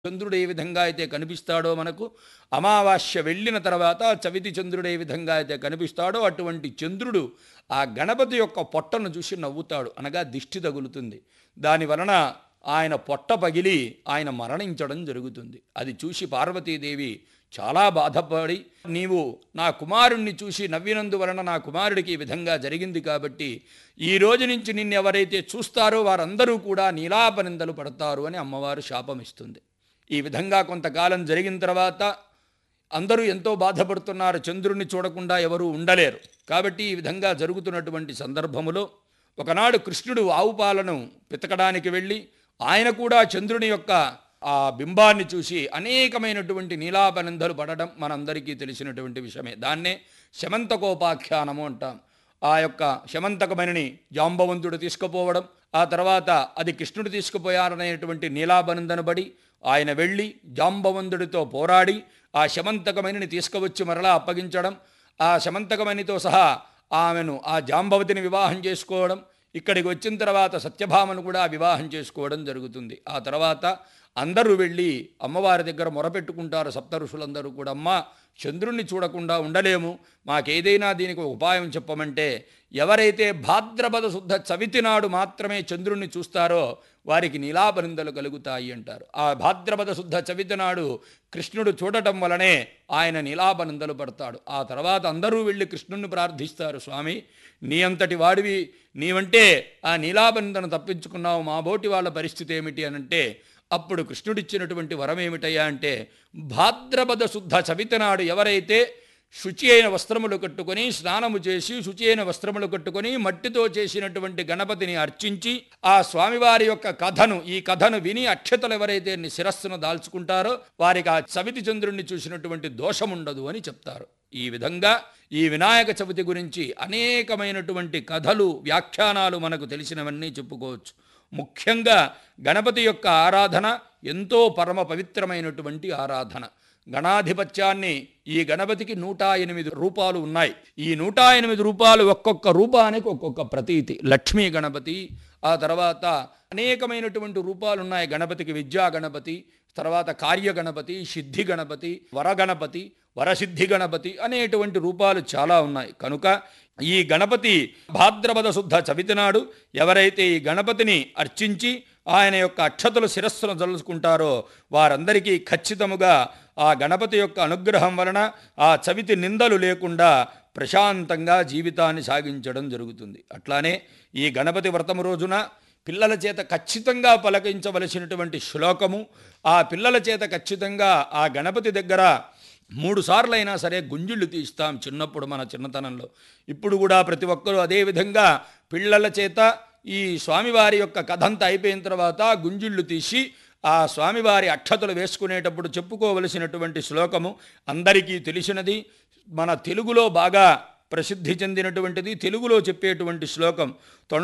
చంద్రుడు ఏ విధంగా అయితే కనిపిస్తాడో మనకు అమావాస్య వెళ్ళిన తర్వాత చవితి చంద్రుడు ఏ విధంగా అయితే కనిపిస్తాడో అటువంటి చంద్రుడు ఆ గణపతి యొక్క పొట్టను చూసి నవ్వుతాడు అనగా దిష్టి తగులుతుంది దాని వలన ఆయన పొట్ట పగిలి ఆయన మరణించడం జరుగుతుంది అది చూసి పార్వతీదేవి చాలా బాధపడి నీవు నా కుమారుణ్ణి చూసి నవ్వినందువలన నా కుమారుడికి ఈ విధంగా జరిగింది కాబట్టి ఈ రోజు నుంచి నిన్ను ఎవరైతే చూస్తారో వారందరూ కూడా నీలాపనిందలు పడతారు అని అమ్మవారు శాపం ఇస్తుంది ఈ విధంగా కొంతకాలం జరిగిన తర్వాత అందరూ ఎంతో బాధపడుతున్నారు చంద్రుణ్ణి చూడకుండా ఎవరూ ఉండలేరు కాబట్టి ఈ విధంగా జరుగుతున్నటువంటి సందర్భములో ఒకనాడు కృష్ణుడు ఆవు పాలను పితకడానికి వెళ్ళి ఆయన కూడా చంద్రుని యొక్క ఆ బింబాన్ని చూసి అనేకమైనటువంటి నీలాపనిందలు పడడం మనందరికీ తెలిసినటువంటి విషయమే దాన్నే శమంతకోపాఖ్యానము అంటాం ఆ యొక్క శమంతకమణిని జాంబవంతుడు తీసుకుపోవడం ఆ తర్వాత అది కృష్ణుడు తీసుకుపోయారనేటువంటి నీలాబనందను బడి ఆయన వెళ్ళి జాంబవంతుడితో పోరాడి ఆ శమంతకమణిని తీసుకువచ్చి మరలా అప్పగించడం ఆ శమంతకమణితో సహా ఆమెను ఆ జాంబవతిని వివాహం చేసుకోవడం ఇక్కడికి వచ్చిన తర్వాత సత్యభామను కూడా వివాహం చేసుకోవడం జరుగుతుంది ఆ తర్వాత అందరూ వెళ్ళి అమ్మవారి దగ్గర మొరపెట్టుకుంటారు సప్త ఋషులందరూ కూడా అమ్మ చంద్రుణ్ణి చూడకుండా ఉండలేము మాకేదైనా దీనికి ఒక ఉపాయం చెప్పమంటే ఎవరైతే భాద్రపద శుద్ధ చవితి నాడు మాత్రమే చంద్రుణ్ణి చూస్తారో వారికి నీలాపరిందలు కలుగుతాయి అంటారు ఆ భాద్రపద శుద్ధ చవితి నాడు కృష్ణుడు చూడటం వలనే ఆయన నీలాపనిందలు పడతాడు ఆ తర్వాత అందరూ వెళ్ళి కృష్ణుణ్ణి ప్రార్థిస్తారు స్వామి నీ అంతటి వాడివి నీవంటే ఆ నీలాపనిందను తప్పించుకున్నావు మా బోటి వాళ్ళ పరిస్థితి ఏమిటి అనంటే అప్పుడు కృష్ణుడిచ్చినటువంటి వరం ఏమిటయ్యా అంటే భాద్రపద శుద్ధ చవితి నాడు ఎవరైతే శుచి అయిన వస్త్రములు కట్టుకొని స్నానము చేసి శుచి అయిన వస్త్రములు కట్టుకొని మట్టితో చేసినటువంటి గణపతిని అర్చించి ఆ స్వామివారి యొక్క కథను ఈ కథను విని అక్షతలు ఎవరైతే ని- శిరస్సును దాల్చుకుంటారో వారికి ఆ చవితి చంద్రుణ్ణి చూసినటువంటి దోషముండదు అని చెప్తారు ఈ విధంగా ఈ వినాయక చవితి గురించి అనేకమైనటువంటి కథలు వ్యాఖ్యానాలు మనకు తెలిసినవన్నీ చెప్పుకోవచ్చు ముఖ్యంగా గణపతి యొక్క ఆరాధన ఎంతో పరమ పవిత్రమైనటువంటి ఆరాధన గణాధిపత్యాన్ని ఈ గణపతికి నూట ఎనిమిది రూపాలు ఉన్నాయి ఈ నూట ఎనిమిది రూపాలు ఒక్కొక్క రూపానికి ఒక్కొక్క ప్రతీతి లక్ష్మీ గణపతి ఆ తర్వాత అనేకమైనటువంటి రూపాలు ఉన్నాయి గణపతికి విద్యా గణపతి తర్వాత కార్య గణపతి సిద్ధి గణపతి వరగణపతి వరసిద్ధి గణపతి అనేటువంటి రూపాలు చాలా ఉన్నాయి కనుక ఈ గణపతి భాద్రపద శుద్ధ చవితి నాడు ఎవరైతే ఈ గణపతిని అర్చించి ఆయన యొక్క అక్షతలు శిరస్సును జలుసుకుంటారో వారందరికీ ఖచ్చితముగా ఆ గణపతి యొక్క అనుగ్రహం వలన ఆ చవితి నిందలు లేకుండా ప్రశాంతంగా జీవితాన్ని సాగించడం జరుగుతుంది అట్లానే ఈ గణపతి వ్రతము రోజున పిల్లల చేత ఖచ్చితంగా పలకించవలసినటువంటి శ్లోకము ఆ పిల్లల చేత ఖచ్చితంగా ఆ గణపతి దగ్గర మూడు సార్లు అయినా సరే గుంజిళ్ళు తీస్తాం చిన్నప్పుడు మన చిన్నతనంలో ఇప్పుడు కూడా ప్రతి ఒక్కరూ అదే విధంగా పిల్లల చేత ఈ స్వామివారి యొక్క కథంతా అయిపోయిన తర్వాత గుంజిళ్ళు తీసి ఆ స్వామివారి అక్షతలు వేసుకునేటప్పుడు చెప్పుకోవలసినటువంటి శ్లోకము అందరికీ తెలిసినది మన తెలుగులో బాగా ప్రసిద్ధి చెందినటువంటిది తెలుగులో చెప్పేటువంటి శ్లోకం తొండ